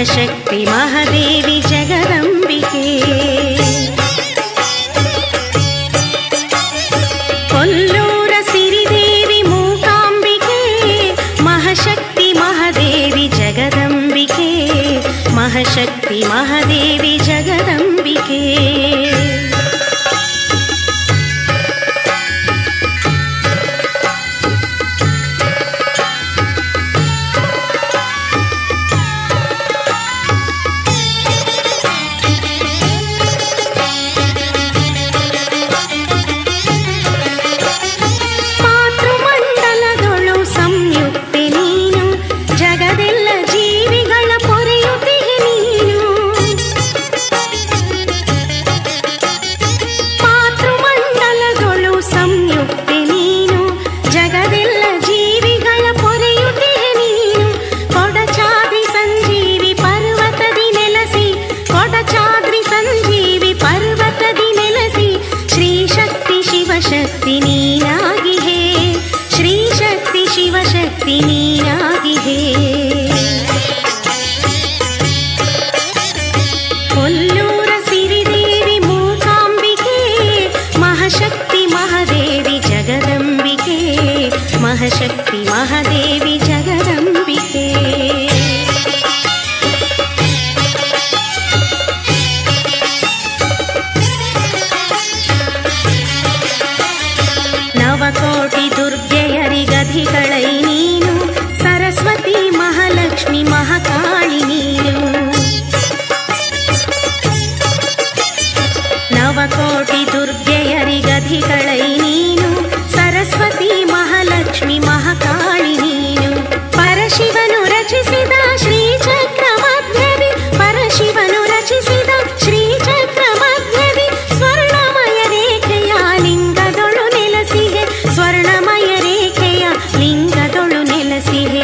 ಮಹಾಶಕ್ತಿ ಮಹಾದೇವಿ ಜಗದಂಬಿಕೆ ಕೊಲ್ಲೂರ ಸಿರಿದೇವಿ ಮೂಕಾಂಬಿಕೆ ಮಹಾಶಕ್ತಿ ಮಹಾದೇವಿ ಜಗದಂಬಿಕೆ ಮಹಾಶಕ್ತಿ ಮಹಾದೇವಿ ಜಗದಂಬಿಕೆ ಮಾತೃಮಂಡಲದೊಳು ಸಂಯುಕ್ತೆ ನೀನು ಜಗದೆಲ್ಲ ಜೀವಿಗಳ ಪೊರೆಯುತ್ತಿಗೆ ನೀನು ಮಾತೃಮಂಡಲದೊಳು ಸಂಯುಕ್ತೆ ನೀನು ಜಗದೆಲ್ಲ ಜೀವಿಗಳ ಪೊರೆಯುತ್ತಿಗೆ ನೀನು ಕೊಡಚಾದ್ರಿ ಸಂಜೀವಿ ಪರ್ವತದಿ ನೆಲೆಸಿ ಕೊಡಚಾದ್ರಿ ಸಂಜೀವಿ ಪರ್ವತದಿ ನೆಲೆಸಿ ಶ್ರೀ ಶಕ್ತಿ ಶಿವಶಕ್ತಿ ನೀನಾಗಿಹೇ ಶ್ರೀ ಶಕ್ತಿ ಶಿವಶಕ್ತಿ ನೀನಾಗಿಹೇ ಕೊಲ್ಲೂರ ಸಿರಿದೇವಿ ಮೂಕಾಂಬಿಕೆ ಮಹಾಶಕ್ತಿ ಮಹಾದೇವಿ ಜಗದಂಬಿಕೆ ಮಹಾಶಕ್ತಿ ಮಹಾದೇವಿ ಜಗದಂಬಿಕೆ ನವಕೋಟಿ ದುರ್ಗೆಯರಿಗಧಿಗಳೈ ನೀನು ಸರಸ್ವತಿ ಮಹಾಲಕ್ಷ್ಮಿ ಮಹಾಕಾಳಿ ನೀನು ನವಕೋಟಿ ದುರ್ಗೆಯರಿಗಧಿಗಳೈ ನೀನು ಸರಸ್ವತಿ ಮಹಾಲಕ್ಷ್ಮಿ ಮಹಾಕಾಳಿ ನೀನು ಪರಶಿವನು ರಚಿಸಿದ ಶ್ರೀಚಕ್ರ ಮಧ್ಯದಿ ಪರಶಿವನು ರಚಿಸಿದ ಶ್ರೀಚಕ್ರ ಮಧ್ಯದಿ ಸ್ವರ್ಣಮಯ ರೇಖೆಯ ಲಿಂಗದೊಳು ನೆಲೆಸಿಹೆ ಸ್ವರ್ಣಮಯ ರೇಖೆಯ ಲಿಂಗದೊಳು ನೆಲೆಸಿಹೆ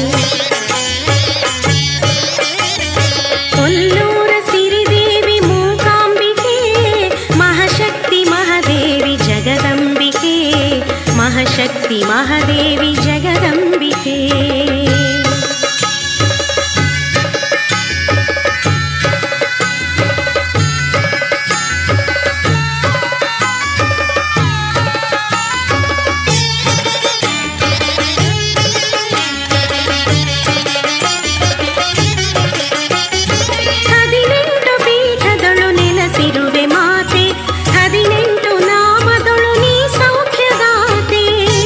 ಕೊಲ್ಲೂರ ಸಿರಿದೇವಿ ಮೂಕಾಂಬಿಕೆ ಮಹಾಶಕ್ತಿ ಮಹಾದೇವಿ ಜಗದಂಬಿಕೆ ಮಹಾಶಕ್ತಿ ಮಹಾದೇವಿ ಜಗದಂಬಿಕೆ ಹದಿನೆಂಟು ಪೀಠದೊಳು ನೆಲೆಸಿರುವೆ ಮಾತೆ ಹದಿನೆಂಟು ನಾಮದೊಳು ನೀ ಸೌಖ್ಯದಾತೆ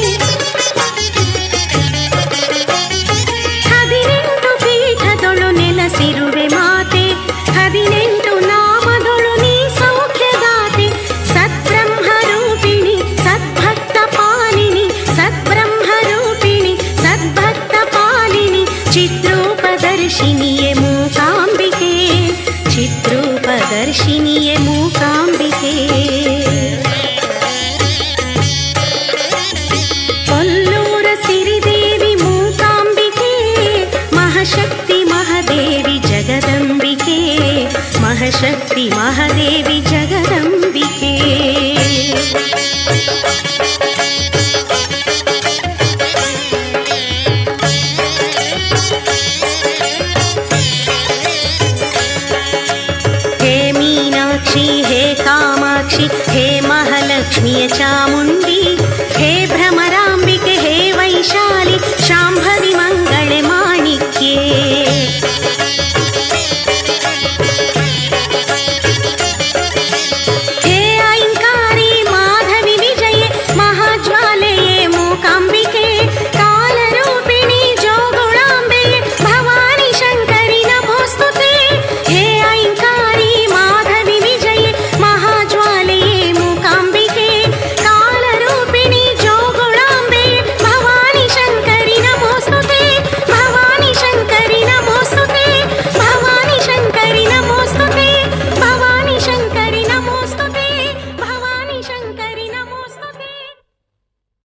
ಹದಿನೆಂಟು ಪೀಠದೊಳು ನೆಲೆಸಿರುವೆ ಮಾತೆ ಹದಿನೆಂಟು ನಾಮದೊಳು ನೀ ಸೌಖ್ಯದಾತೆ ಸದ್ಬ್ರಹ್ಮ ರೂಪಿಣಿ ಸದ್ಭಕ್ತ ಪಾಲಿನಿ ಸದ್ಬ್ರಹ್ಮ ರೂಪಿಣಿ ಸದ್ಭಕ್ತ ಪಾಲಿನಿ ಚಿತ್ರೂಪದರ್ಶಿನಿಯೇ ಮೂಕಾಂಬಿಕೆ ಚಿತ್ರೂಪದರ್ಶಿನಿಯೇ ಮೂಕಾಂಬಿಕೆ ಕೊಲ್ಲೂರ ಸಿರಿದೇವಿ ಮೂಕಾಂಬಿಕೆ ಮಹಾಶಕ್ತಿ ಮಹಾದೇವಿ ಜಗದಂಬಿಕೆ ಮಹಾಶಕ್ತಿ ಮಹಾದೇವಿ